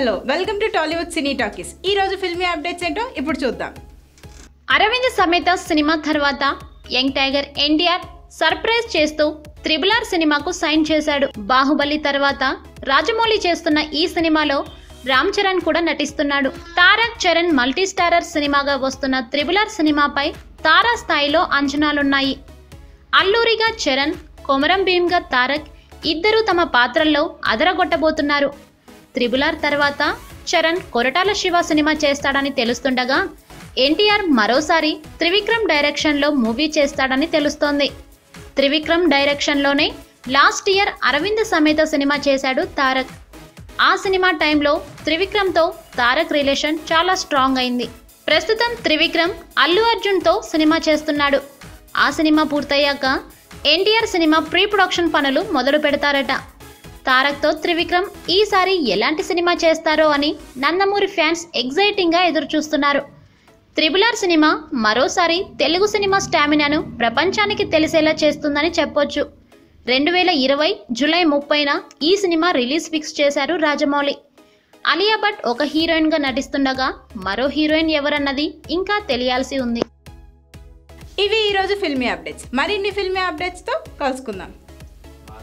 hello welcome to Tollywood cine talkies ఈ రోజు filmy updates ఏంటో ఇప్పుడు చూద్దాం అరవింద్ సమేత సినిమా తర్వాత యంగ్ టైగర్ ఎన్టీఆర్ సర్ప్రైజ్ చేస్తూ త్రిబుల్ ఆర్ సినిమాకు సైన్ చేశాడు బాహుబలి తర్వాత రాజమౌళి చేస్తున్న ఈ సినిమాలో రామ్ చరణ్ కూడా నటిస్తున్నాడు తారక్ చరణ్ మల్టీ స్టారర్ సినిమాగా వస్తున్న త్రిబుల్ ఆర్ సినిమాపై తారా స్థాయిలో అంచనాలున్నాయి అల్లూరిగా చరణ్ కొమరం భీమ్గా తారక్ ఇద్దరూ తమ పాత్రల్లో అదరగొట్టబోతున్నారు త్రిబులార్ తర్వాత చరణ్ కొరటాల శివ సినిమా చేస్తాడని తెలుస్తుండగా ఎన్టీఆర్ మరోసారి త్రివిక్రమ్ డైరెక్షన్లో మూవీ చేస్తాడని తెలుస్తోంది త్రివిక్రమ్ డైరెక్షన్లోనే last year Aravind Sametha cinema చేశాడు తారక్ ఆ సినిమా టైంలో త్రివిక్రమ్తో తారక్ రిలేషన్ చాలా స్ట్రాంగ్ అయింది ప్రస్తుతం త్రివిక్రమ్ అల్లు అర్జున్తో సినిమా చేస్తున్నాడు ఆ సినిమా పూర్తయ్యాక ఎన్టీఆర్ సినిమా ప్రీ ప్రొడక్షన్ పనులు మొదలు పెడతారట తారక్తో త్రివిక్రమ్ ఈసారి ఎలాంటి సినిమా చేస్తారో అని నందమూరి ఫ్యాన్స్ ఎగ్జైటింగ్గా ఎదురు చూస్తున్నారు త్రిబులార్ సినిమా మరోసారి తెలుగు సినిమా స్టామినాను ప్రపంచానికి తెలిసేలా చేస్తుందని చెప్పొచ్చు రెండు వేల ఇరవై జూలై ముప్పైన ఈ సినిమా రిలీజ్ ఫిక్స్ చేశారు రాజమౌళి అలియా భట్ ఒక హీరోయిన్గా నటిస్తుండగా మరో హీరోయిన్ ఎవరన్నది ఇంకా తెలియాల్సి ఉంది ఇవి ఈ రోజు ఫిల్మీ అప్డేట్స్ మరిన్ని ఫిల్మీ అప్డేట్స్తో కలుసుకుందాం